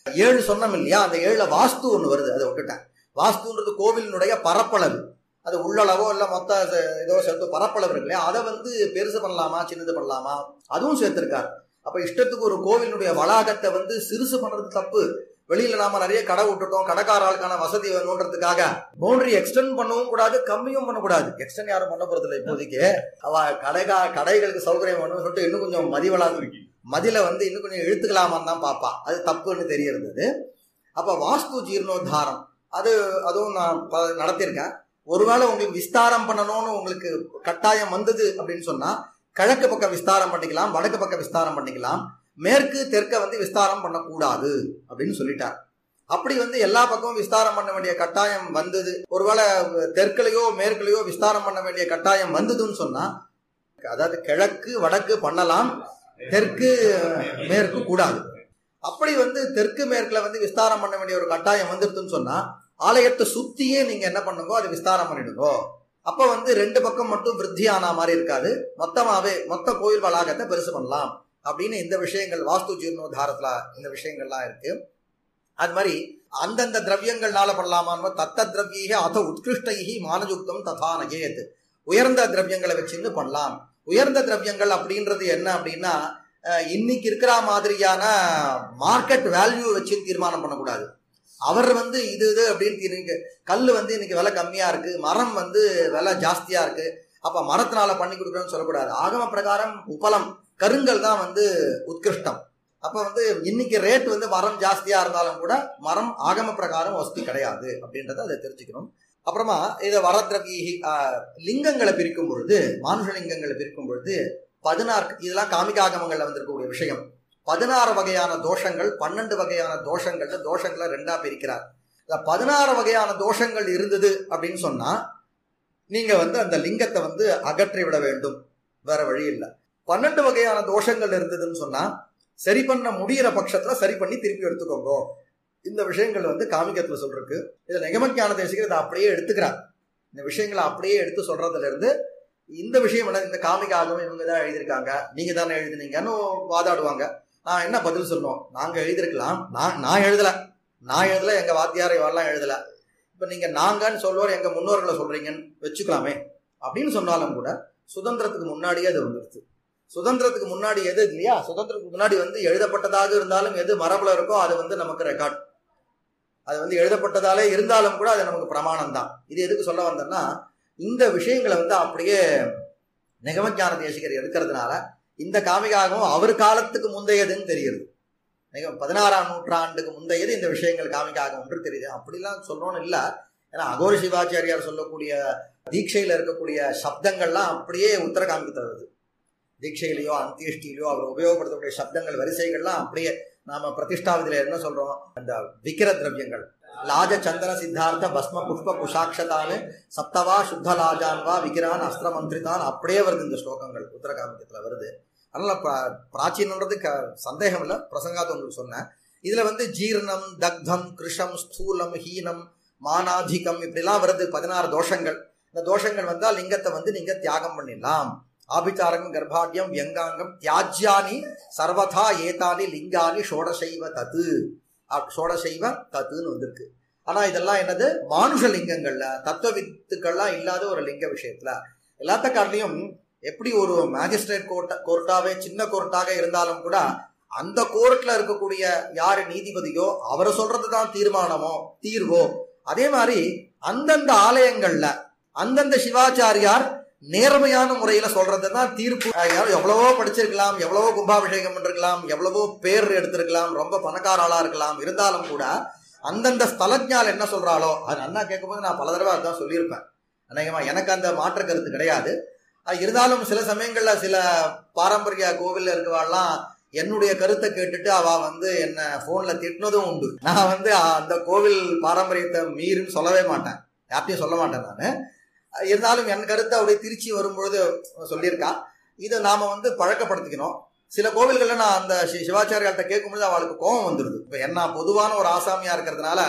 ஏழு சொன்னோம் இல்லையா அந்த ஏழுல வாஸ்து ஒண்ணு வருது அதை விட்டுட்டேன் வாஸ்துன்றது கோவிலினுடைய பரப்பளவு அது உள்ளளவோ இல்ல மொத்த ச- ஏதோ சேர்த்து பரப்பளவு இருக்கு இல்லையா அதை வந்து பெருசு பண்ணலாமா சின்னது பண்ணலாமா அதுவும் சேர்த்திருக்காரு அப்ப இஷ்டத்துக்கு ஒரு கோவிலினுடைய வளாகத்தை வந்து சிறுசு பண்றது தப்பு வெளியில நாம நிறைய கடை விட்டுட்டோம் கடைக்கார ஆளுக்கான வசதி வேணுன்றதுக்காக பவுண்டரி எக்ஸ்டெண்ட் பண்ணவும் கூடாது கம்மியும் பண்ணக்கூடாது எக்ஸ்டெண்ட் யாரும் பண்ண போறது இல்லை இப்போதைக்கு அவ கடைகா கடைகளுக்கு சௌகரியம் வேணும்னு சொல்லிட்டு இன்னும் கொஞ்சம் மதிவளா மதில வந்து இன்னும் கொஞ்சம் இழுத்துக்கலாமான்னு தான் பாப்பா அது தப்புன்னு தெரிய இருந்தது அப்ப வாஸ்து ஜீர்ணோத்தாரம் அது அதுவும் நான் ப- நடத்தியிருக்கேன் ஒருவேளை உங்களுக்கு விஸ்தாரம் பண்ணணும்னு உங்களுக்கு கட்டாயம் வந்தது அப்படின்னு சொன்னா கிழக்கு பக்கம் விஸ்தாரம் பண்ணிக்கலாம் வடக்கு பக்கம் விஸ்தாரம் பண்ணிக்கலாம் மேற்கு தெற்க வந்து விஸ்தாரம் பண்ணக்கூடாது அப்படின்னு சொல்லிட்டார் அப்படி வந்து எல்லா பக்கமும் விஸ்தாரம் பண்ண வேண்டிய கட்டாயம் வந்தது ஒருவேளை தெற்குலையோ மேற்குலையோ விஸ்தாரம் பண்ண வேண்டிய கட்டாயம் வந்ததுன்னு சொன்னா அதாவது கிழக்கு வடக்கு பண்ணலாம் தெற்கு மேற்கு கூடாது அப்படி வந்து தெற்கு மேற்குல வந்து விஸ்தாரம் பண்ண வேண்டிய ஒரு கட்டாயம் வந்துருதுன்னு சொன்னா ஆலயத்தை சுத்தியே நீங்க என்ன பண்ணுங்க அதை விஸ்தாரம் பண்ணிடுங்க அப்ப வந்து ரெண்டு பக்கம் மட்டும் விருத்தி ஆன மாதிரி இருக்காது மொத்தமாவே மொத்த கோயில் வளாகத்தை பெருசு பண்ணலாம் அப்படின்னு இந்த விஷயங்கள் வாஸ்து ஜீர்ணோத்தாரத்துல இந்த விஷயங்கள்லாம் இருக்கு அது மாதிரி அந்தந்த திரவியங்கள்னால பண்ணலாமான்னு தத்த திரவிய அத உத்கிருஷ்டைகி மானயுக்தம் ததா நகேத் உயர்ந்த திரவியங்களை வச்சுன்னு பண்ணலாம் உயர்ந்த திரவியங்கள் அப்படின்றது என்ன அப்படின்னா அஹ், இன்னைக்கு இருக்கிற மாதிரியான மார்க்கெட் வேல்யூ வச்சு தீர்மானம் பண்ணக்கூடாது அவர் வந்து இது இது அப்படின்னு தீர்க்க கல் வந்து இன்னைக்கு விலை கம்மியா இருக்கு மரம் வந்து விலை ஜாஸ்தியா இருக்கு அப்ப மரத்தினால பண்ணி கொடுக்குறேன்னு சொல்லக்கூடாது ஆகம பிரகாரம் உப்பலம் கருங்கல் தான் வந்து உத்கிருஷ்டம் அப்ப வந்து இன்னைக்கு ரேட் வந்து மரம் ஜாஸ்தியா இருந்தாலும் கூட மரம் ஆகம பிரகாரம் வசதி கிடையாது அப்படின்றத அதை தெரிஞ்சுக்கணும் அப்புறமா இதை வரத்ரவி லிங்கங்களை பிரிக்கும் பொழுது மானுஷ லிங்கங்களை பிரிக்கும் பொழுது பதினாறு இதெல்லாம் காமிகாகமங்கள்ல வந்திருக்கக்கூடிய விஷயம் பதினாறு வகையான தோஷங்கள் பன்னெண்டு வகையான தோஷங்கள்ல தோஷங்களை ரெண்டா பிரிக்கிறார் இந்த பதினாறு வகையான தோஷங்கள் இருந்தது அப்படின்னு சொன்னா நீங்க வந்து அந்த லிங்கத்தை வந்து அகற்றி விட வேண்டும் வேற வழி இல்லை பன்னெண்டு வகையான தோஷங்கள் இருந்ததுன்னு சொன்னா சரி பண்ண முடியிற பட்சத்துல சரி பண்ணி திருப்பி எடுத்துக்கோங்க இந்த விஷயங்கள் வந்து காமிக்கத்துல சொல்றதுக்கு இதுல நிகமஞான தேசிகர் இதை அப்படியே எடுத்துக்கிறார் இந்த விஷயங்களை அப்படியே எடுத்து சொல்றதுல இருந்து இந்த விஷயம் என்ன இந்த காமிக்காகவும் இவங்க தான் எழுதியிருக்காங்க நீங்க தானே எழுதுனீங்கன்னு வாதாடுவாங்க நான் என்ன பதில் சொல்லணும் நாங்க எழுதியிருக்கலாம் நான் நான் எழுதல நான் எழுதல எங்க வாத்தியாரை வரலாம் எழுதல இப்ப நீங்க நாங்கன்னு சொல்லுவோர் எங்க முன்னோர்களை சொல்றீங்கன்னு வச்சுக்கலாமே அப்படின்னு சொன்னாலும் கூட சுதந்திரத்துக்கு முன்னாடியே அது வந்துருச்சு சுதந்திரத்துக்கு முன்னாடி எது இல்லையா சுதந்திரத்துக்கு முன்னாடி வந்து எழுதப்பட்டதாக இருந்தாலும் எது மரபுல இருக்கோ அது வந்து நமக்கு ரெக்கார்ட் அது வந்து எழுதப்பட்டதாலே இருந்தாலும் கூட அது நமக்கு பிரமாணம் தான் இது எதுக்கு சொல்ல வந்தேன்னா இந்த விஷயங்களை வந்து அப்படியே நிகமஞான தேசிகர் எடுக்கிறதுனால இந்த காமிகாகவும் அவர் காலத்துக்கு முந்தையதுன்னு தெரியுது மிக பதினாறாம் நூற்றாண்டுக்கு முந்தையது இந்த விஷயங்கள் காமிக்காக ஒன்று தெரியுது அப்படிலாம் சொல்லணும்னு இல்லை ஏன்னா அகோர சிவாச்சாரியார் சொல்லக்கூடிய தீட்சையில இருக்கக்கூடிய சப்தங்கள்லாம் அப்படியே உத்தர காமிக்க தருது தீட்சையிலையோ அந்தியஷ்டிலையோ அவர் உபயோகப்படுத்தக்கூடிய சப்தங்கள் வரிசைகள்லாம் அப்படியே நாம பிரதிஷ்டாவதில என்ன சொல்றோம் அந்த விக்கிர திரவியங்கள் லாஜ சந்திர சித்தார்த்த பஸ்ம புஷ்ப குஷாட்சதான்னு சப்தவா சுத்த லாஜான் வா விகிரான் அஸ்திரமந்திரிதான் அப்படியே வருது இந்த ஸ்லோகங்கள் உத்தரகாமிக்கத்துல வருது அதனால பிரா- பிராச்சீனன்றது க சந்தேகம் இல்லை பிரசங்காத்த உங்களுக்கு சொன்னேன் இதுல வந்து ஜீர்ணம் தக்தம் கிருஷம் ஸ்தூலம் ஹீனம் மானாதிகம் இப்படிலாம் வருது பதினாறு தோஷங்கள் இந்த தோஷங்கள் வந்தால் லிங்கத்தை வந்து நீங்க தியாகம் பண்ணிடலாம் ஆபிச்சாரகம் கர்ப்பாட்யம் வியங்காங்கம் தியாஜ்யானி சர்வதா ஏதானி லிங்கானி ஷோடசைவ தத்து அப்- ஷோடசைவ தத்துன்னு வந்திருக்கு ஆனா இதெல்லாம் என்னது மானுஷ லிங்கங்கள்ல தத்துவ வித்துக்கள்லாம் இல்லாத ஒரு லிங்க விஷயத்துல எல்லாத்த காட்டிலையும் எப்படி ஒரு மேஜிஸ்ட்ரேட் கோர்ட் கோர்ட்டாவே சின்ன கோர்ட்டாக இருந்தாலும் கூட அந்த கோர்ட்ல இருக்கக்கூடிய யாரு நீதிபதியோ அவர் சொல்றதுதான் தீர்மானமோ தீர்வோ அதே மாதிரி அந்தந்த ஆலயங்கள்ல அந்தந்த சிவாச்சாரியார் நேர்மையான முறையில சொல்றதுதான் தீர்ப்பு அஹ் யாரும் எவ்வளவோ படிச்சிருக்கலாம் எவ்வளவோ கும்பாபிஷேகம் பண்ணிருக்கலாம் எவ்வளவோ பேர் எடுத்திருக்கலாம் ரொம்ப பணக்கார ஆளா இருக்கலாம் இருந்தாலும் கூட அந்தந்த ஸ்தலஜால் என்ன சொல்றாளோ அது அண்ணா கேட்கும்போது நான் பல தடவை அதான் சொல்லியிருப்பேன் அநேகமா எனக்கு அந்த மாற்று கருத்து கிடையாது அஹ் இருந்தாலும் சில சமயங்கள்ல சில பாரம்பரிய கோவில்ல இருக்கவாள்லாம் என்னுடைய கருத்தை கேட்டுட்டு அவ வந்து என்ன போன்ல திட்டினதும் உண்டு நான் வந்து அஹ், அந்த கோவில் பாரம்பரியத்தை மீறுன்னு சொல்லவே மாட்டேன் யார்ட்டையும் சொல்ல மாட்டேன் நான் இருந்தாலும் என் கருத்தை அப்படியே திருச்சி வரும்பொழுது சொல்லியிருக்கா இதை நாம வந்து பழக்கப்படுத்திக்கணும் சில கோவில்கள்ல நான் அந்த சி- சிவாச்சாரியார்ட்ட கேட்கும்போது அவளுக்கு கோபம் வந்துடுது இப்ப என்ன பொதுவான ஒரு ஆசாமியா இருக்கிறதுனால